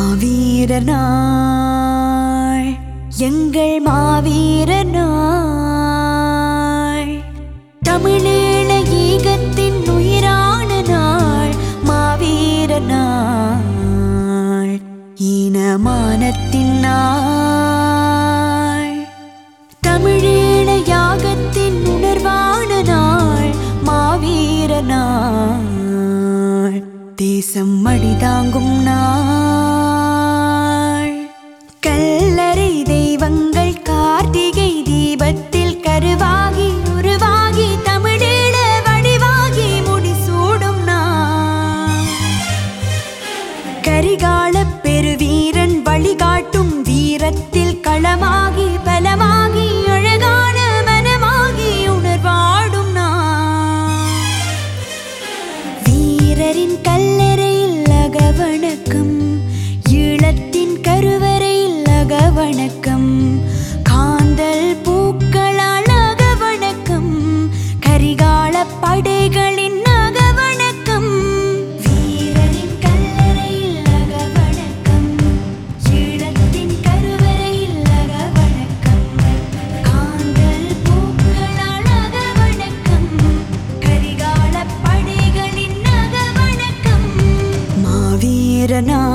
மாவீரர் நாள் எங்கள் மாவீரர் நாள் தமிழீழ ஈகத்தின் உயிரான நாள் மாவீரர் நாள் ஈனமானத்தின் நாள் தமிழீழ யாகத்தின் உணர்வான நாள் மாவீர நாள் தேசம் அடிதாங்கும் நாள் கல்லறை தெய்வங்கள் கார்த்திகை தீபத்தில் கருவாகி உருவாகி தமிழீழ வடிவாகி முடிசூடும் நாள் கரிகால பெருவீரன் வழிகாட்டும் வீரத்தில் களமாகி பலமாகி அழகான மனமாகி உணர்வாடும் நான் வீரரின் கல்லறையில் அகவணக்கம் ஈழத்தின் கருவறையில் அகவணக்கம் காந்தல் பூக்களால் அகவணக்கம் கரிகால படைகளின் அகவணக்கம் வீரரின் கல்லறையில் அகவணக்கம் ஈழத்தின் கருவறையில் அகவணக்கம் காந்தல் பூக்களால் அகவணக்கம் கரிகால படைகளின் அகவணக்கம் மாவீரனா